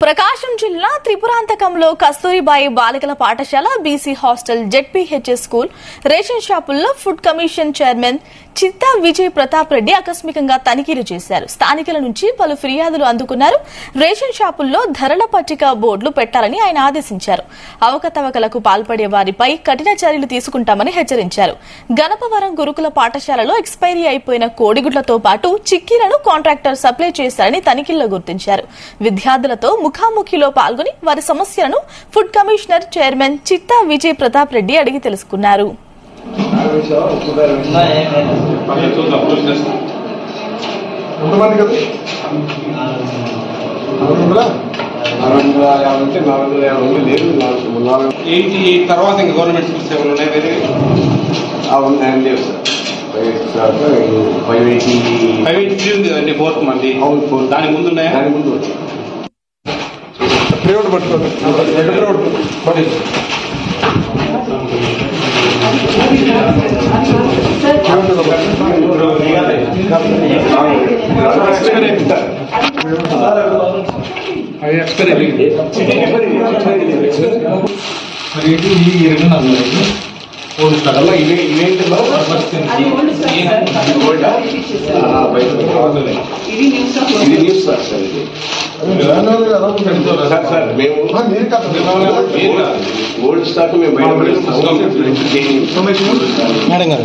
ప్రకాశం జిల్లా త్రిపురాంతకంలో కస్తూరిబాయి బాలికల పాఠశాల BC hostel ZPHS school ration షాపుల్లో food commission chairman Chitta Vijay Pratap Reddy ఆకస్మికంగా తనిఖీలు చేశారు స్థానికుల నుంచి పలు ఫిర్యాదులు అందుకున్నారు రేషన్ షాపుల్లో ధరల పట్టిక బోర్డులు పెట్టాలని ఆయన ఆదేశించారు అవకతవకలకు పాల్పడే వారిపై కఠిన చర్యలు తీసుకుంటామని హెచ్చరించారు గణపవరం గురుకుల పాఠశాలలో ఎక్స్పైరీ అయిపోయిన కోడిగుడ్లతో పాటు చిక్కీలను కాంట్రాక్టర్ సప్లై చేశారని తనిఖీల్లో గుర్తించారు విద్యార్థులతో ముఖాముఖిలో పాల్గొని వారి సమస్యలను food commissioner chairman Chitta Vijay Pratap Reddy అడిగి తెలుసుకున్నారు పర్లేదు చూద్దాం చూసి చేస్తాం ఎంతమంది కదా నాలుగు వందల నాలుగు వందల యాభై ఉంటే నాలుగు వందల యాభై ఉంది లేదు నాలుగు నాలుగు ఏంటి తర్వాత ఇంకా గవర్నమెంట్ స్కూల్స్ ఏమైనా ఉన్నాయి వేరే ఆ ఉన్నాయని లేవు sir private sir five eighty five eighty three ఉంది కదండి ఫోర్త్ మంది అవును ఫోర్ దాని ముందు ఉన్నాయా దాని ముందు ఉంది. ప్రైవేట్ పట్టుకోండి ఎక్కడ ప్రైవేట్ పడి అవి ఎక్స్పైరీ మరి ఏంటి ఈ ఇరవై నాలుగు వేలు మూడు స్థలాల్లో ఇవే ఇవేంటిలో గోల్డా? ఆ, బయట ఉంది. ఇది న్యూస్ ఆఫ్ ఇది న్యూస్ సార్ సార్ ఇది సార్ సార్ మేము మీరు కదా మీరు కాదు. గోల్డ్ స్టాక్ మేము బయట పడేస్తాం మేడం గారు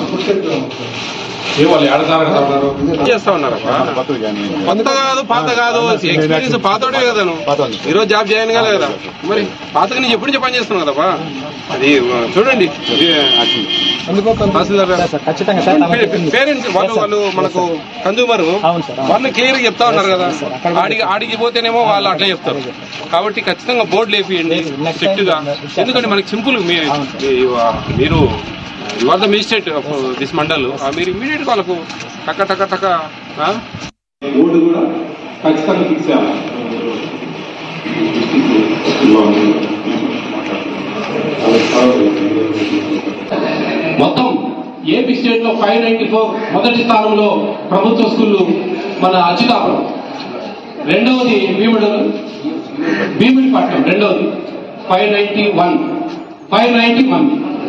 ఏ వాళ్ళు ఏడతారు కదా ఉన్నారు చేస్తా ఉన్నారు కొత్త కాదు పాత కాదు ఎక్స్పీరియన్స్ పాతోడే కదా నువ్వు ఈ రోజు జాబ్ చేయను కదా కదా మరి పాతగా నేను ఎప్పుడు నుంచి పని చేస్తున్నావు కదపా అది ఆ, చూడండి ఇది, తహసీల్దార్ గారు. ఖచ్చితంగా సార్ తమకు పేరెంట్స్ వాళ్ళు వాళ్ళు మనకు కన్జ్యూమర్ అవును సార్. వాళ్ళు క్లియర్ చెప్తా ఉన్నారు కదా ఆడికి ఆడికి పోతేనేమో వాళ్ళు అట్లా చెప్తారు కాబట్టి ఖచ్చితంగా బోర్డు లేపియండి స్ట్రిక్ట్ గా ఎందుకంటే మనకి సింపుల్ మీరు ఇవాళ మినిస్ట్రేట్ దిస్ మండల్ మీరు ఇమీడియట్ గా వాళ్ళకు టక టక టక ఆ? బోర్డు కూడా ఖచ్చితంగా ఫిక్స్ చేయాలి మొత్తం ఏపీ స్టేట్ లో ఫైవ్ నైన్టీ ఫోర్ మొదటి స్థానంలో ప్రభుత్వ స్కూళ్ళు మన అచ్యుతాపురం రెండవది భీముడు భీముడిపట్నం రెండవది five ninety one five ninety one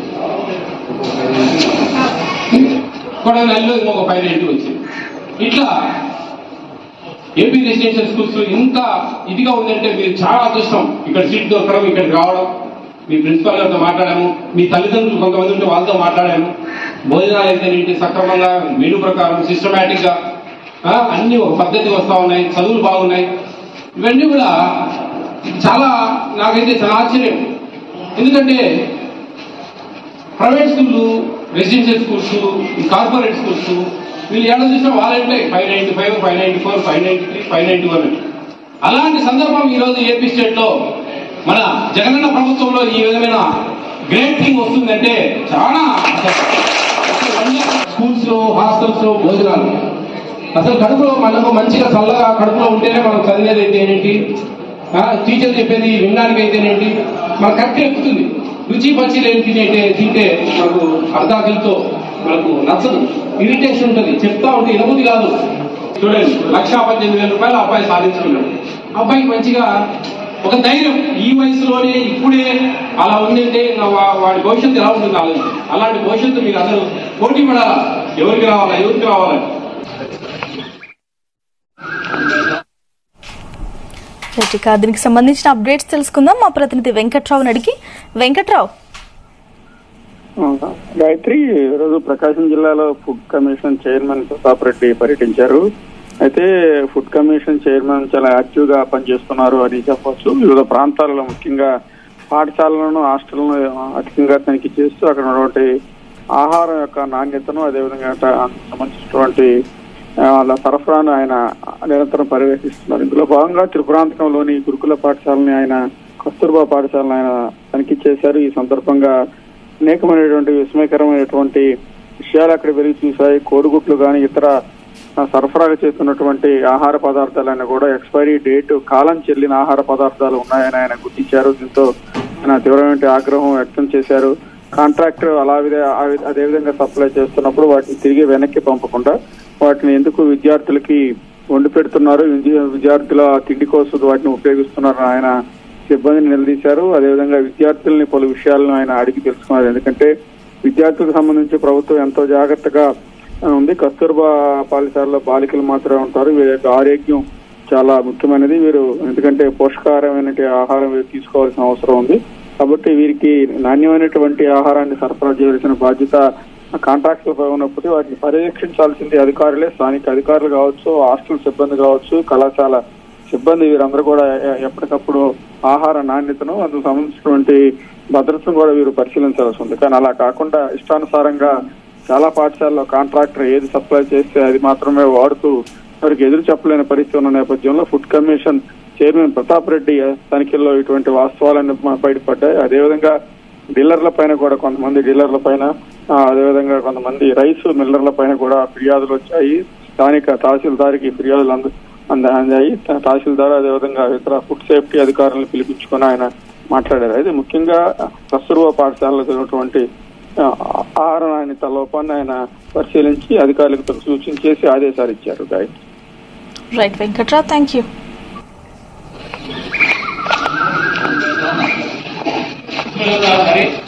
కొడవలిలో ఇంకొక ఫైవ్ నైన్టీ వచ్చింది ఇట్లా ఏపీ రెసిడెన్షియల్ స్కూల్స్ ఇంత ఇదిగా ఉందంటే మీరు చాలా అదృష్టం ఇక్కడ సీట్ దొరకడం ఇక్కడికి రావడం మీ ప్రిన్సిపల్ గారితో మాట్లాడాము మీ తల్లిదండ్రులు కొంతమంది ఉంటే వాళ్ళతో మాట్లాడాము భోజనాలు అయితేనేంటి సక్రమంగా మెనూ ప్రకారం సిస్టమేటిక్ గా ఆ, అన్ని ఒక పద్ధతి వస్తా ఉన్నాయి చదువులు బాగున్నాయి ఇవన్నీ కూడా చాలా నాకైతే చాలా ఆశ్చర్యం ఎందుకంటే ప్రైవేట్ స్కూళ్ళు రెసిడెన్షియల్ స్కూల్స్ కార్పొరేట్ స్కూల్స్ వీళ్ళు ఏడ చూసినా వాళ్ళంటే five ninety five five ninety four five ninety three five ninety one అలాంటి సందర్భం ఈ రోజు ఏపీ స్టేట్ లో మన జగనన్న ప్రభుత్వంలో ఈ విధమైన గ్రేట్ థింగ్ వస్తుందంటే చాలా స్కూల్స్ లో హాస్టల్స్ లో భోజనాలు అసలు కడుపులో మనకు మంచిగా చల్లగా కడుపులో ఉంటేనే మనం చదివేది అయితే ఏంటి ఆ, టీచర్ చెప్పేది వినడానికి అయితేనేంటి మన కరెక్ట్ ఎక్కుతుంది రుచి పచ్చి లేని తినే తింటే మనకు అర్ధాకలితో మనకు నచ్చదు ఇరిటేషన్ ఉంటుంది చెప్తా ఉంటే ఇనబుద్ధి కాదు చూడండి లక్షా పద్దెనిమిది వేల రూపాయలు అబ్బాయి సాధించుకున్నాడు అబ్బాయికి మంచిగా ఒక ధైర్యం ఈ వయసులోనే ఇప్పుడే అలా ఉందంటే ఇంకా వా- వాడి భవిష్యత్తు ఎలా ఉంటుంది ఆలోచన అలాంటి భవిష్యత్తు మీరు అందరూ పోటీ పడాలా ఎవరికి రావాలా ఎవరికి రావాలని ఇక దీనికి సంబంధించిన అప్డేట్స్ తెలుసుకుందాం మా ప్రతినిధి వెంకట్రావు అడిగి వెంకట్రావు గాయత్రి ఈరోజు ప్రకాశం జిల్లాలో food commission chairman Pratap Reddy పర్యటించారు అయితే ఫుడ్ కమిషన్ చైర్మన్ చాలా యాక్టివ్ గా పనిచేస్తున్నారు అని చెప్పవచ్చు వివిధ ప్రాంతాలలో ముఖ్యంగా పాఠశాలలను హాస్టల్ను అధికంగా తనిఖీ చేస్తూ అక్కడ ఉన్నటువంటి ఆహారం యొక్క నాణ్యతను అదేవిధంగా అట- అందుకు సంబంధించినటువంటి ఆ, వాళ్ళ సరఫరాను ఆయన నిరంతరం పర్యవేక్షిస్తున్నారు ఇందులో భాగంగా త్రిపురాంతకంలోని గురుకుల పాఠశాలని ఆయన కస్తూర్బా పాఠశాలను ఆయన తనిఖీ చేశారు ఈ సందర్భంగా అనేకమైనటువంటి విస్మయకరమైనటువంటి విషయాలు అక్కడ వెలిగి చూశాయి కోడిగుట్లు కానీ ఇతర ఆ, సరఫరాలు చేస్తున్నటువంటి ఆహార పదార్థాలైనా కూడా ఎక్స్పైరీ డేట్ కాలం చెల్లిన ఆహార పదార్థాలు ఉన్నాయని ఆయన గుర్తించారు దీంతో ఆయన తీవ్రమైన ఆగ్రహం వ్యక్తం చేశారు కాంట్రాక్టర్ అలా విధ- ఆ విధ- అదే విధంగా సప్లై చేస్తున్నప్పుడు వాటిని తిరిగి వెనక్కి పంపకుండా వాటిని ఎందుకు విద్యార్థులకి వండి పెడుతున్నారు విద్య- విద్యార్థుల తిండి కోసం వాటిని ఉపయోగిస్తున్నారు ఆయన సిబ్బందిని నిలదీశారు అదేవిధంగా విద్యార్థుల్ని పలు విషయాలను ఆయన అడిగి తెలుసుకున్నారు ఎందుకంటే విద్యార్థులకు సంబంధించి ప్రభుత్వం ఎంతో జాగ్రత్తగా ఆ, ఉంది కస్తూర్బా పాఠశాలలో బాలికలు మాత్రమే ఉంటారు వీరి యొక్క ఆరోగ్యం చాలా ముఖ్యమైనది వీరు ఎందుకంటే పోషకాహారమైన ఆహారం వీరు తీసుకోవాల్సిన అవసరం ఉంది కాబట్టి వీరికి నాణ్యమైనటువంటి ఆహారాన్ని సరఫరా చేయాల్సిన బాధ్యత కాంట్రాక్టులపై ఉన్నప్పటికీ వాటిని పర్యవేక్షించాల్సింది అధికారులే స్థానిక అధికారులు కావచ్చు హాస్టల్ సిబ్బంది కావచ్చు కళాశాల సిబ్బంది వీరందరూ కూడా ఎ- ఎప్పటికప్పుడు ఆహార నాణ్యతను అందుకు సంబంధించినటువంటి భద్రతను కూడా వీరు పరిశీలించాల్సి ఉంది కానీ అలా కాకుండా ఇష్టానుసారంగా చాలా పాఠశాలలో కాంట్రాక్టర్ ఏది సప్లై చేస్తే అది మాత్రమే వాడుతూ వారికి ఎదురు చెప్పలేని పరిస్థితి ఉన్న నేపథ్యంలో food commission chairman Pratap Reddy తనిఖీల్లో ఇటువంటి వాస్తవాలన్నీ మ- బయటపడ్డాయి అదేవిధంగా డీలర్ల పైన కూడా కొంతమంది డీలర్ల పైన ఆ, అదేవిధంగా కొంతమంది రైస్ మిల్లర్ల పైన కూడా ఫిర్యాదులు వచ్చాయి స్థానిక తహసీల్దార్కి ఫిర్యాదులు అంద అంద- అందాయి త- తహసీల్దార్ అదేవిధంగా ఇతర ఫుడ్ సేఫ్టీ అధికారులను పిలిపించుకొని ఆయన మాట్లాడారు అయితే ముఖ్యంగా కస్తూర్బా పాఠశాలలో జరిగినటువంటి ఆ, ఆహార నాణ్యత లోపాన్ని ఆయన పరిశీలించి అధికారులకు సూచించేసి ఆదేశాలు ఇచ్చారు గాయ రైట్ వెంకట్రావు థ్యాంక్ యూ సరే